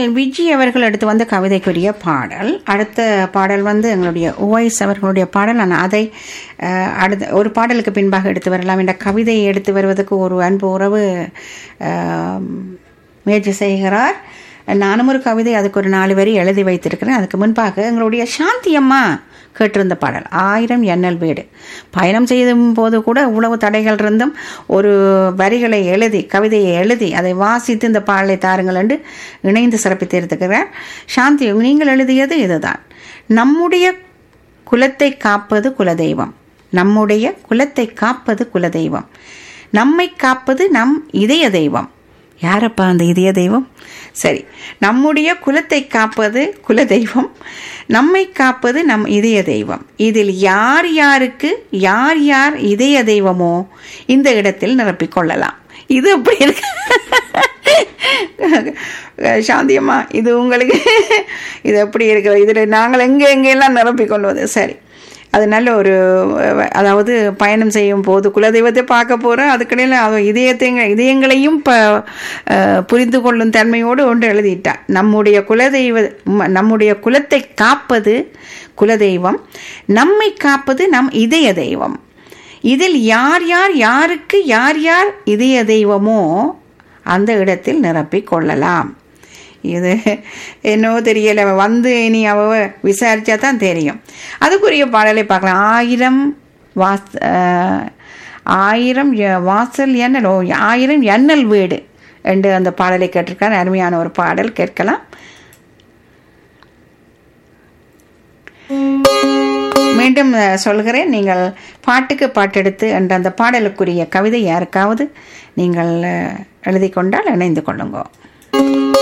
விஜி அவர்கள் எடுத்து வந்த கவிதைக்குரிய பாடல் அடுத்த பாடல் வந்து எங்களுடைய உவைஸ் அவர்களுடைய பாடல் நான் அதை அஹ், அடுத்த ஒரு பாடலுக்கு பின்பாக எடுத்து வரலாம் என்ற கவிதையை எடுத்து வருவதற்கு ஒரு அன்பு உறவு அஹ், முயற்சி செய்கிறார் நானும் ஒரு கவிதை அதுக்கு ஒரு நாலு வரி எழுதி வைத்திருக்கிறேன் அதுக்கு முன்பாக எங்களுடைய சாந்தி அம்மா கேட்டிருந்த பாடல் ஆயிரம் எண்ணல் வீடு பயணம் செய்யும் போது கூட உழவு தடைகள் இருந்தும் ஒரு வரிகளை எழுதி கவிதையை எழுதி அதை வாசித்து இந்த பாடலை தாருங்கள் என்று இணைந்து சிறப்பித்திருக்கிறார் சாந்தி நீங்கள் எழுதியது இதுதான் நம்முடைய குலத்தை காப்பது குலதெய்வம் நம்முடைய குலத்தை காப்பது குலதெய்வம் நம்மை காப்பது நம் இதய தெய்வம் யாரப்பா அந்த இதய தெய்வம் சரி நம்முடைய குலத்தை காப்பது குலதெய்வம் நம்மை காப்பது நம் இதய தெய்வம் இதில் யார் யாருக்கு யார் யார் இதய தெய்வமோ இந்த இடத்தில் நிரப்பிக் கொள்ளலாம் இது எப்படி இருக்கு சாந்தியம்மா இது உங்களுக்கு இது எப்படி இருக்கு இதில் நாங்கள் எங்கே எங்கெல்லாம் நிரப்பிக் கொள்வது சரி அது நல்ல ஒரு அஹ், அதாவது பயணம் செய்யும் போது குலதெய்வத்தை பார்க்க போகிறோம் அதுக்கிடையில் அவ இதயத்தை இதயங்களையும் ப அஹ், புரிந்து கொள்ளும் தன்மையோடு ஒன்று எழுதிட்டார் நம்முடைய குலதெய்வ ம- நம்முடைய குலத்தை காப்பது குலதெய்வம் நம்மை காப்பது நம் இதய தெய்வம் இதில் யார் யார் யாருக்கு யார் யார் இதய தெய்வமோ அந்த இடத்தில் நிரப்பிக் கொள்ளலாம் இது என்னவோ தெரியல அவ வந்து இனி அவ விசாரிச்சா தான் தெரியும் அதுக்குரிய பாடலை பார்க்கலாம் ஆயிரம் வாஸ் அஹ், ஆயிரம் எ- வாசல் எண்ணல் ஓ ஆயிரம் எண்ணல் வீடு என்று அந்த பாடலை கேட்டிருக்கார் அருமையான ஒரு பாடல் கேட்கலாம் மீண்டும் அஹ், சொல்கிறேன் நீங்கள் பாட்டுக்கு பாட்டெடுத்து என்ற அந்த பாடலுக்குரிய கவிதை யாருக்காவது நீங்கள் அஹ், எழுதி கொண்டால் இணைந்து கொள்ளுங்க